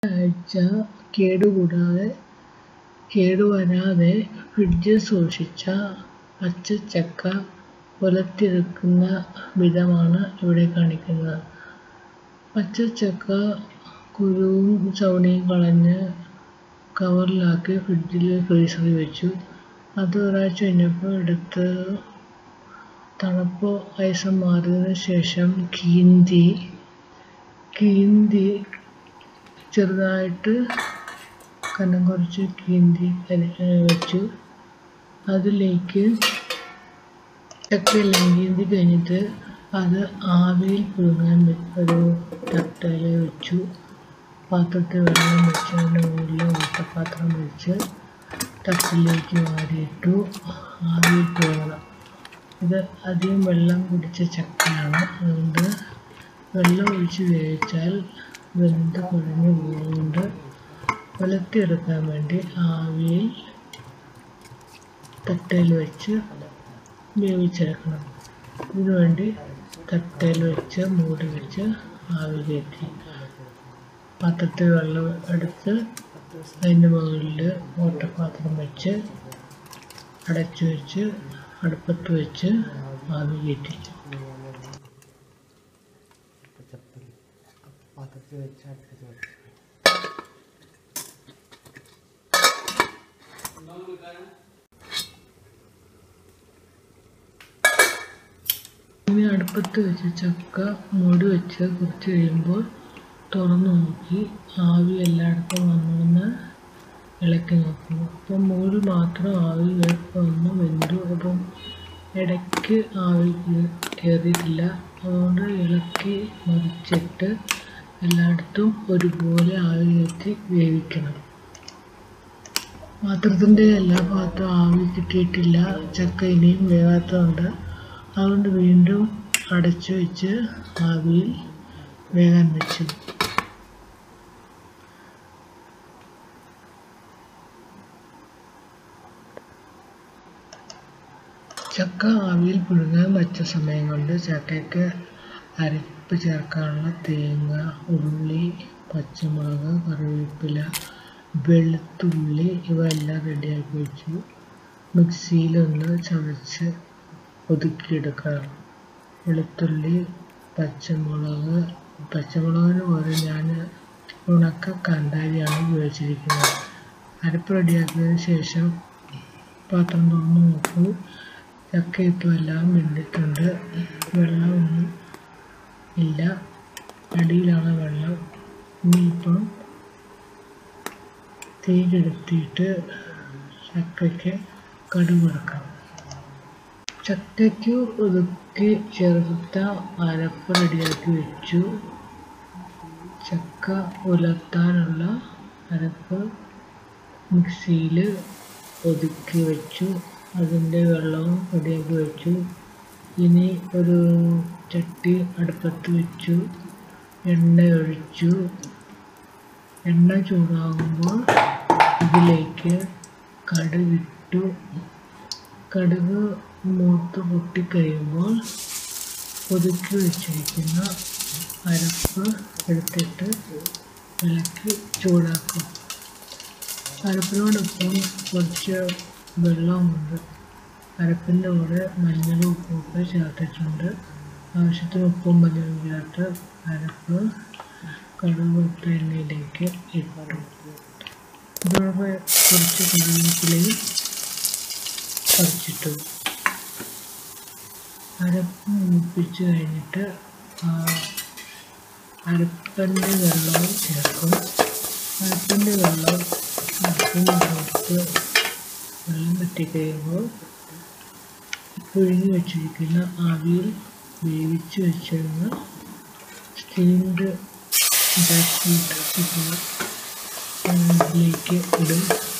ആഴ്ച കേടുകൂടാതെ കേടുവരാതെ ഫ്രിഡ്ജിൽ സൂക്ഷിച്ച പച്ചച്ചക്ക ഉലത്തിയെടുക്കുന്ന വിധമാണ് ഇവിടെ കാണിക്കുന്നത് പച്ചച്ചക്ക കുരുവും ചവണിയും കളഞ്ഞ് കവറിലാക്കി ഫ്രിഡ്ജിൽ ഫ്രീസറിൽ വെച്ചു അത് ഒരാഴ്ച കഴിഞ്ഞപ്പോൾ എടുത്ത് തണുപ്പ് ഐസ് മാറിയതിന് ശേഷം കീന്തി കീന്തി ചെറുതായിട്ട് കനം കുറച്ച് കീന്തി വെച്ചു അതിലേക്ക് ചക്കയെല്ലാം കീന്തി കഴിഞ്ഞിട്ട് അത് ആവിയിൽ പുഴുങ്ങാൻ ഒരു തട്ടയിൽ വെച്ചു പാത്രത്തിൽ വെള്ളം വെച്ച് അതിൻ്റെ മുകളിൽ ഓട്ടപാത്രം വെച്ച് തട്ടിലേക്ക് വാരിയിട്ടു ആവിയിൽ പുഴുങ്ങണം ഇത് അധികം വെള്ളം കുടിച്ച ചക്കയാണ് അതുകൊണ്ട് വെള്ളം ഒഴിച്ച് വേവിച്ചാൽ വെന്ത് കുഴഞ്ഞു പോകുന്നുണ്ട് ഉലത്തിയെടുക്കാൻ വേണ്ടി ആവിയിൽ തട്ടയിൽ വെച്ച് വേവിച്ചെടുക്കണം ഇതിനുവേണ്ടി തട്ടയിൽ വെച്ച് മൂടി വെച്ച് ആവി കയറ്റി പാത്രത്തിൽ വെള്ളം എടുത്ത് അതിൻ്റെ മുകളിൽ ഓട്ടപാത്രം വെച്ച് അടച്ചു വെച്ച് അടുപ്പത്ത് വെച്ച് ആവി കയറ്റി പാത്രത്തിൽ വെച്ച് അടുപ്പത്ത് വെച്ച് ഇനി അടുപ്പത്ത് വെച്ച് ചക്ക മൂടി വെച്ച് കുറച്ച് കഴിയുമ്പോൾ തുറന്നു നോക്കി ആവി എല്ലായിടത്തും വന്നുവെന്ന് ഇളക്കി നോക്കുന്നു അപ്പം മൂടി മാത്രം ആവി വന്ന് വെന്തു അപ്പം ഇടയ്ക്ക് ആവി കയറിയിട്ടില്ല അതുകൊണ്ട് ഇളക്കി മറിച്ചിട്ട് എല്ലായിടത്തും ഒരുപോലെ ആവി കയറ്റി വേവിക്കണം പാത്രത്തിൻ്റെ എല്ലാ ഭാഗത്തും ആവി കിട്ടിയിട്ടില്ല ചക്ക ഇനിയും വേവാത്തതുണ്ട് അതുകൊണ്ട് വീണ്ടും അടച്ചു വെച്ച് ആവിയിൽ വേകാൻ വെച്ചു ചക്ക ആവിയിൽ പുഴുങ്ങാൻ വെച്ച സമയം കൊണ്ട് ചക്കയ്ക്ക് അരപ്പ് ചേർക്കാനുള്ള തേങ്ങ ഉള്ളി പച്ചമുളക് കറിവേപ്പില വെളുത്തുള്ളി ഇവ എല്ലാം റെഡിയാക്കി വെച്ചു മിക്സിയിലൊന്ന് ചതച്ച് ഒതുക്കിയെടുക്കണം വെളുത്തുള്ളി പച്ചമുളക് പച്ചമുളകിന് പകരം ഞാൻ ഉണക്ക കാന്താരിയാണ് ഉപയോഗിച്ചിരിക്കുന്നത് അരപ്പ് റെഡിയാക്കിയതിന് ശേഷം പാത്രം തുറന്ന് നോക്കൂ ചക്ക ഇപ്പോൾ എല്ലാം വെന്തിട്ടുണ്ട് വെള്ളമൊന്നും ഇല്ല അടിയിലാണ് വെള്ളം ഇനിയിപ്പം തീ കെടുത്തിയിട്ട് ചക്കയ്ക്ക് കടുക് വറുക്കാം ചക്കയ്ക്ക് ഒതുക്കി ചേർത്ത അരപ്പ് റെഡിയാക്കി വെച്ചു ചക്ക ഉലർത്താനുള്ള അരപ്പ് മിക്സിയിൽ ഒതുക്കി വെച്ചു അതിൻ്റെ വെള്ളവും റെഡിയാക്കി വെച്ചു ഇനി ഒരു ചട്ടി അടുപ്പത്ത് വെച്ചു എണ്ണ ഒഴിച്ചു എണ്ണ ചൂടാകുമ്പോൾ ഇതിലേക്ക് കടുകിട്ടു കടുക് മൂത്ത് പൊട്ടിക്കഴിയുമ്പോൾ ഒതുക്കി വെച്ചിരിക്കുന്ന അരപ്പ് എടുത്തിട്ട് ഇളക്കി ചൂടാക്കും അരപ്പിനോടൊപ്പം കുറച്ച് വെള്ളമുണ്ട് അരപ്പിൻ്റെ കൂടെ മഞ്ഞളും ഉപ്പൊക്കെ ചേർത്തിട്ടുണ്ട് ആവശ്യത്തിന് ഉപ്പും മഞ്ഞളും ചേർത്ത് അരപ്പ് കടുക് ഇട്ട എണ്ണയിലേക്ക് ഇട്ടു ഇതോടെ കുറച്ച് കറിവേപ്പിലയും പറിച്ചിട്ടു അരപ്പ് മൂപ്പിച്ച് കഴിഞ്ഞിട്ട് അരപ്പൻ്റെ വെള്ളവും ചേർക്കും അരപ്പൻ്റെ വെള്ളം അരപ്പിന് ചേർത്ത് വെള്ളം പറ്റിക്കഴിയുമ്പോൾ പുഴുങ്ങി വെച്ചിരിക്കുന്ന ആവിയിൽ വേവിച്ച് വെച്ചിരുന്ന സ്റ്റീംഡ് ജാക്ക് ഫ്രൂട്ട് ഇതിലേക്ക് ഇടും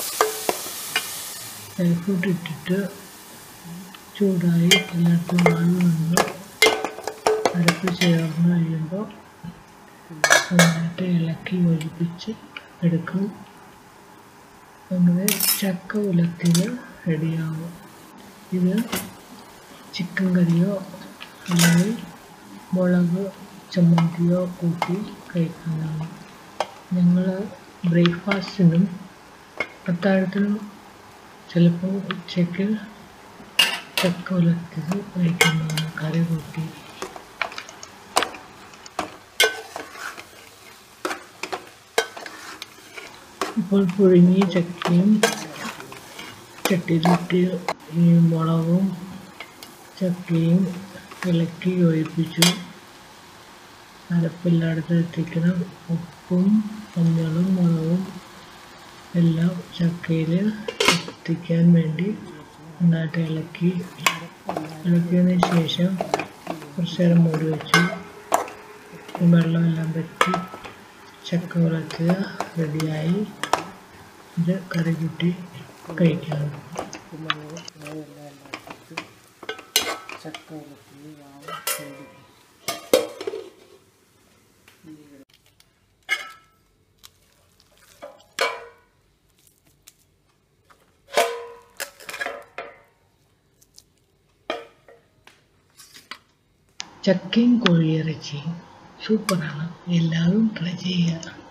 ജാക്ക് ഫ്രൂട്ട് ഇട്ടിട്ട് ചൂടായി എല്ലായിടത്തും ആവി വന്ന് അരപ്പ് ചേർന്ന് കഴിയുമ്പോൾ നന്നായിട്ട് ഇളക്കി യോജിപ്പിച്ച് എടുക്കും അങ്ങനെ ചക്ക ഉലത്തിന് റെഡിയാവും ഇത് ചിക്കൻ കറിയോ അല്ലെങ്കിൽ മുളക് ചമ്മന്തിയോ കൂട്ടി കഴിക്കാനാണ് ഞങ്ങൾ ബ്രേക്ക്ഫാസ്റ്റിനും അത്താഴത്തിനും ചിലപ്പോൾ ഉച്ചയ്ക്ക് ചക്ക ഉലർത്തിയത് കഴിക്കുന്നതാണ് കറി കൂട്ടി ഇപ്പോൾ പുഴുങ്ങിയ ചക്കയും ചട്ടിയിലിട്ട് ഈ മുളകും ചക്കയും ഇളക്കി യോജിപ്പിച്ചു അരപ്പില്ലാടത്ത് എത്തിക്കണം ഉപ്പും മഞ്ഞളും മുളകും എല്ലാം ചക്കയിൽ എത്തിക്കാൻ വേണ്ടി നന്നായിട്ട് ഇളക്കി ഇളക്കിയതിന് ശേഷം കുറച്ച് നേരം മൂടി വെച്ചു വെള്ളമെല്ലാം പറ്റി ചക്ക ഉലത്തുക റെഡിയായി ഇത് കറി കൂട്ടി കഴിക്കാം കുമ്പളങ്ങ അതെല്ലാം ഉണ്ടാക്കിയിട്ട് ചക്ക ഉലത്തി വാഴ സൈഡിൽ ചക്കയും കോഴിയിറച്ചിയും സൂപ്പറാണ് എല്ലാവരും ട്രൈ ചെയ്യുക